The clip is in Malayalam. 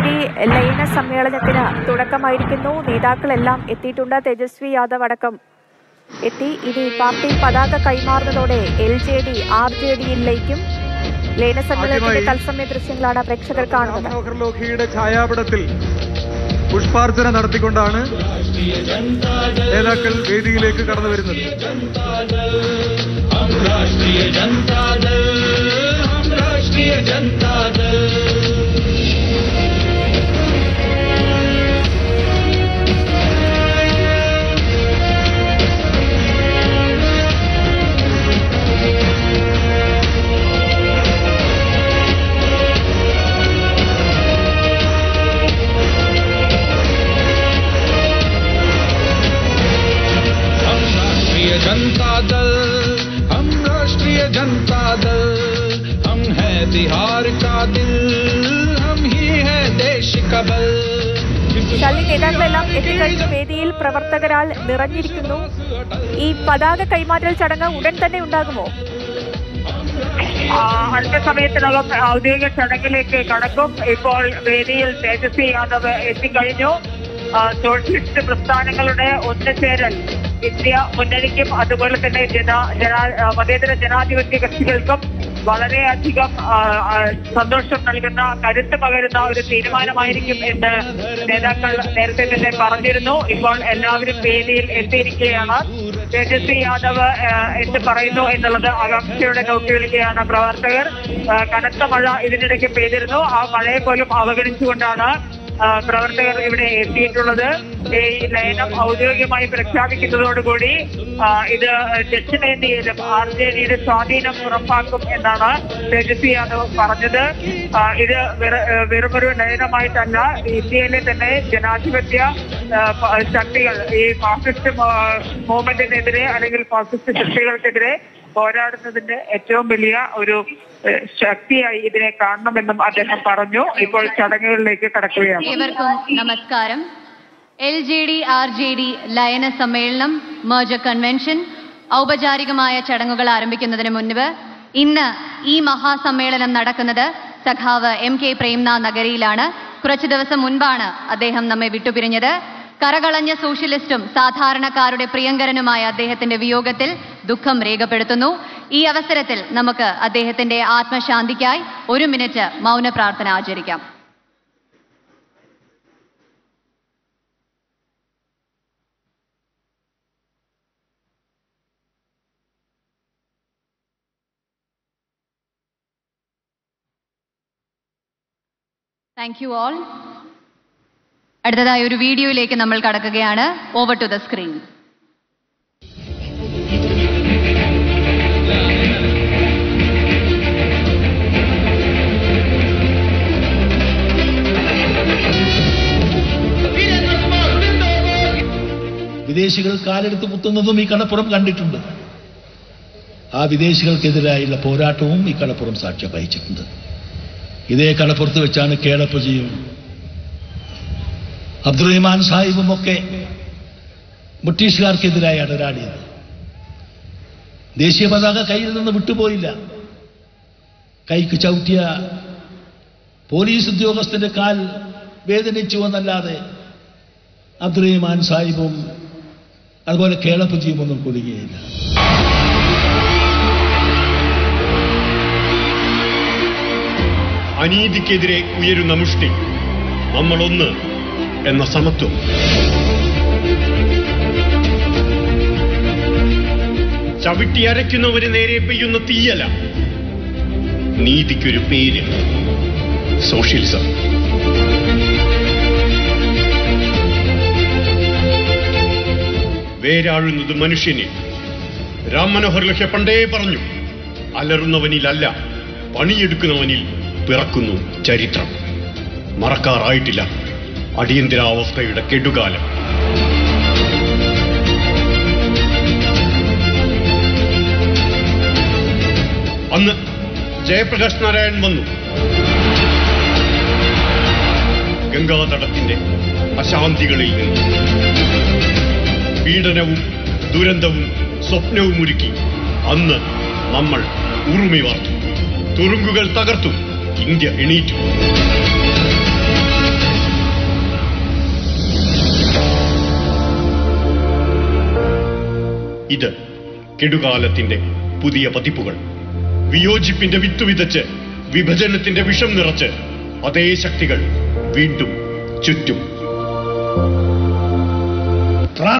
ഡി ലയന സമ്മേളനത്തിന് തുടക്കമായിരിക്കുന്നു നേതാക്കളെല്ലാം എത്തിയിട്ടുണ്ട് തേജസ്വി യാദവ് അടക്കം എത്തി ഇനി പാർട്ടി പതാക കൈമാറുന്നതോടെ L J D R J ഡിയിലേക്കും ലയന സമ്മേളനത്തിന്റെ ആദ്യമായി തത്സമയ ദൃശ്യങ്ങളാണ് പ്രേക്ഷകർ കാണുന്നത് മനോഹർ ലോഹിയുടെ ഛായാപടത്തിൽ പുഷ്പാർച്ചന നടത്തിക്കൊണ്ടാണ് നേതാക്കൾ വേദിയിലേക്ക് കടന്നു വരുന്നത് हम राष्ट्रीय जनता दल हम राष्ट्रीय जनता दल हम राष्ट्रीय जनता दल हम राष्ट्रीय जनता दल हम है बिहार का दिल हम ही है देश का बल ശാലിനി നേതാക്കളെല്ലാം എത്തിക്കഴിഞ്ഞു വേദിയിൽ പ്രവർത്തകരാൽ നിറഞ്ഞിരിക്കുന്നു ഈ പതാക കൈമാറ്റൽ ചടങ്ങ് ഉടൻ തന്നെ ഉണ്ടാകുമോ ആ, അല്പസമയത്തിനകം ഔദ്യോഗിക ചടങ്ങിലേക്ക് കടക്കും ഇപ്പോൾ വേദിയിൽ തേജസ്വി യാദവ് എത്തിക്കഴിഞ്ഞു ആ, സോഷ്യലിസ്റ്റ് പ്രസ്ഥാനങ്ങളുടെ ഒത്തുചേരൽ ഇന്ത്യ മുന്നണിക്കും അതുപോലെ തന്നെ ജന ജനാ ആ, മതേതര ജനാധിപത്യ കക്ഷികൾക്കും വളരെയധികം ആ, ആ, സന്തോഷം നൽകുന്ന കരുത്ത് പകരുന്ന ഒരു തീരുമാനമായിരിക്കും എന്ന് നേതാക്കൾ നേരത്തെ തന്നെ പറഞ്ഞിരുന്നു ഇപ്പോൾ എല്ലാവരും വേദിയിൽ എത്തിയിരിക്കുകയാണ് തേജസ്വി യാദവ് ആ, എന്ത് പറയുന്നു എന്നുള്ളത് ആകാംക്ഷയോടെ നോക്കിവിളിക്കുകയാണ് പ്രവർത്തകർ ആ, കനത്ത മഴ ഇതിനിടയ്ക്ക് പെയ്തിരുന്നു ആ മഴയെ പോലും അവഗണിച്ചുകൊണ്ടാണ് ആ, പ്രവർത്തകർ ഇവിടെ എത്തിയിട്ടുള്ളത് ഈ ലയനം ഔദ്യോഗികമായി പ്രഖ്യാപിക്കുന്നതോടുകൂടി ആ, ഇത് ദക്ഷിണേന്ത്യയിലും ആർ ജെ ഡിയുടെ സ്വാധീനം ഉറപ്പാക്കും എന്നാണ് തേജസ്വി യാദവ് പറഞ്ഞത് ആ, ഇത് വെറ- ഏ, വെറുമൊരു ലയനമായിട്ടല്ല ഇന്ത്യയിലെ തന്നെ ജനാധിപത്യ ആ, പ- ശക്തികൾ ഈ ഫാസിസ്റ്റ് മൂവ്മെന്റിനെതിരെ അല്ലെങ്കിൽ ഫാസിസ്റ്റ് ശക്തികൾക്കെതിരെ പോരാടുന്നതിന്റെ ഏറ്റവും വലിയ ഒരു ഏ, ശക്തിയായി ഇതിനെ കാണണമെന്നും അദ്ദേഹം പറഞ്ഞു ഇപ്പോൾ ചടങ്ങുകളിലേക്ക് കടക്കുകയാണ് ഏവർക്കും നമസ്കാരം L J D R J D ലയന സമ്മേളനം മേജർ കൺവെൻഷൻ ഔപചാരികമായ ചടങ്ങുകൾ ആരംഭിക്കുന്നതിന് മുൻപ് ഇന്ന് ഈ മഹാസമ്മേളനം നടക്കുന്നത് സഖാവ് എം കെ പ്രേംനാഥ് നഗരിയിലാണ് കുറച്ചു ദിവസം മുൻപാണ് അദ്ദേഹം നമ്മെ വിട്ടുപിരിഞ്ഞത് കരകളഞ്ഞ സോഷ്യലിസ്റ്റും സാധാരണക്കാരുടെ പ്രിയങ്കരനുമായ അദ്ദേഹത്തിന്റെ വിയോഗത്തിൽ ദുഃഖം രേഖപ്പെടുത്തുന്നു ഈ അവസരത്തിൽ നമുക്ക് അദ്ദേഹത്തിന്റെ ആത്മശാന്തിക്കായി ഒരു മിനിറ്റ് മൗന പ്രാർത്ഥന ആചരിക്കാം താങ്ക് യു ഓൾ അടുത്തതായി ഒരു വീഡിയോയിലേക്ക് നമ്മൾ കടക്കുകയാണ് ഓവർ ടു ദ സ്ക്രീൻ വിദേശികൾ കാലെടുത്ത് കുത്തുന്നതും ഈ കടപ്പുറം കണ്ടിട്ടുണ്ട് ആ വിദേശികൾക്കെതിരായുള്ള പോരാട്ടവും ഈ കടപ്പുറം സാക്ഷ്യം വഹിച്ചിട്ടുണ്ട് ഇതേ കടപ്പുറത്ത് വെച്ചാണ് കേളപ്പജിയും അബ്ദുറഹിമാൻ സാഹിബും ഒക്കെ ബ്രിട്ടീഷുകാർക്കെതിരായി അടരാടിയത് ദേശീയ പതാക കയ്യിൽ നിന്ന് വിട്ടുപോയില്ല കൈക്ക് ചവിട്ടിയ പോലീസ് ഉദ്യോഗസ്ഥന്റെ കാൽ വേദനിച്ചു എന്നല്ലാതെ അബ്ദുറഹിമാൻ സാഹിബും അതുപോലെ കേളപ്പജിയും ഒന്നും കുടുങ്ങിയില്ല അനീതിക്കെതിരെ ഉയരുന്ന മുഷ്ടി നമ്മളൊന്ന് എന്ന സമത്വം ചവിട്ടി അരയ്ക്കുന്നവര് നേരെ പെയ്യുന്ന തീയല നീതിക്കൊരു പേര് സോഷ്യലിസം വേരാഴുന്നത് മനുഷ്യനെ രാം മനോഹർ ലഹ്യ പണ്ടേ പറഞ്ഞു അലറുന്നവനിലല്ല പണിയെടുക്കുന്നവനിൽ പിറക്കുന്നു ചരിത്രം മറക്കാറായിട്ടില്ല അടിയന്തരാവസ്ഥയുടെ കെടുകാലം അന്ന് ജയപ്രകാശ് നാരായൺ വന്നു ഗംഗാതടത്തിന്റെ അശാന്തികളിൽ നിന്ന് പീഡനവും ദുരന്തവും സ്വപ്നവും ഒരുക്കി അന്ന് നമ്മൾ ഉറുമി വാർത്തു തുറുങ്കുകൾ തകർത്തു ഇന്ത്യ എണീറ്റു ഇത് കെടുകാലത്തിന്റെ പുതിയ പതിപ്പുകൾ വിയോജിപ്പിന്റെ വിത്ത് വിതച്ച് വിഭജനത്തിന്റെ വിഷം നിറച്ച് അതേ ശക്തികൾ വീണ്ടും ചുറ്റും